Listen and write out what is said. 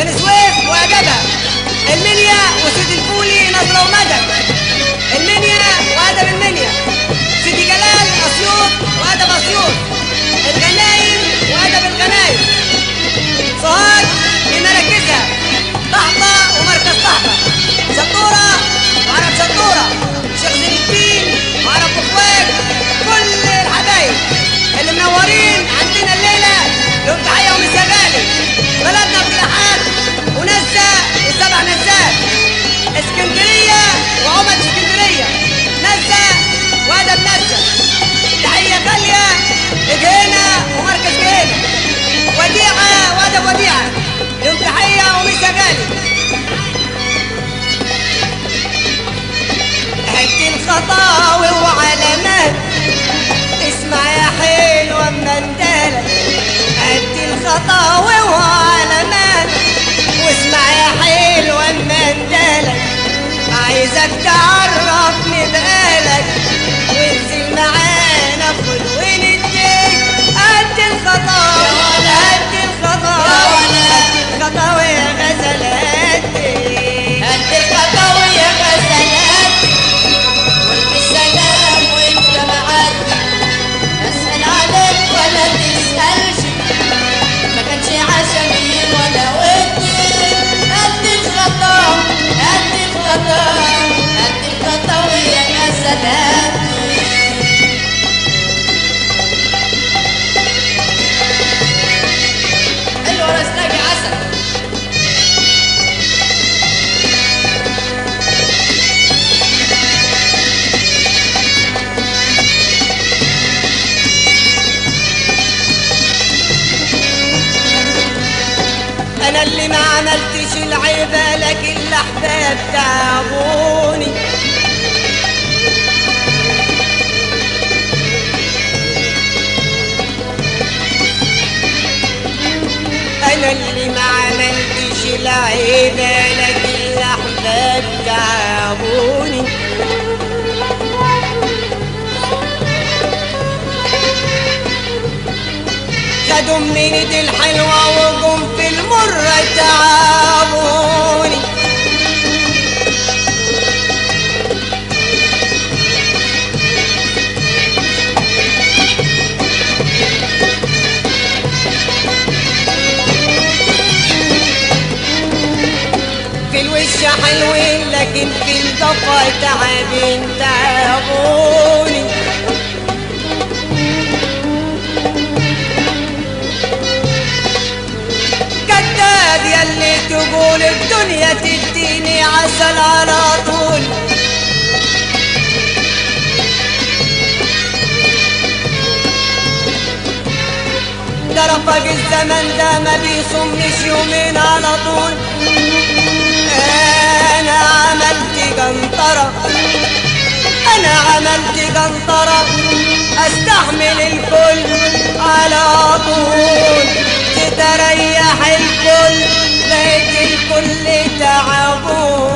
بني سويف وأدبها المنيا وسيد الفولي نظرة ومدد المنيا وأدب المنيا سيدي جلال أسيوط وأدب أسيوط الغنايم وأدب الغنايم سوهاج بمراكزها طحطة ومركز طحطة شطورة وعرب شطورة شيخ زين الدين وعرب بخوات كل الحبايب اللي منورين عندنا الليلة لهم تحية ومسا غالي بلدنا افتلاحات ونزة وسبع نزات اسكندرية وعمد اسكندرية نزة وأدب نزة تحية غالية لجهينة ومركز جهينة وديعة وأدب وديعة لهم تحية ومسا غالي هدي الخطاوي وعلامات اسمع يا حلو اما اندالك هدي الخطاوي وعلامات واسمع يا حلو اما اندالك عايزك تعرفني بقالك وانزل معانا خد ونديك هدي الخطاوي هدي الخطاوي هدي الخطاوي يا غزلاتي هدي الخطاوي يا غزلات والسلام وانت معدي اسال عليك ولا تسالش ما كانش عشمي ولا ودي هدي الخطاوي هدي الخطاوي هدي الخطاوي يا غزلات حلو رزقك عسل انا اللي ما عملتش العيبة لكن الاحباب تعبوني انا اللي ما عملتش العيبة لكن الاحباب تعبوني خدوا مني دي الحلوة وجم في المرة تعبوني في الوش حلوين لكن في القفا تعبين تعبوني كذاب يلي تقول الدنيا تديني عسل على طول ده رفق الزمن ده ما بيصمش يومين على طول انا عملت قنطرة انا عملت قنطرة استحمل الكل على طول تتريح الكل لقيت الكل تعبون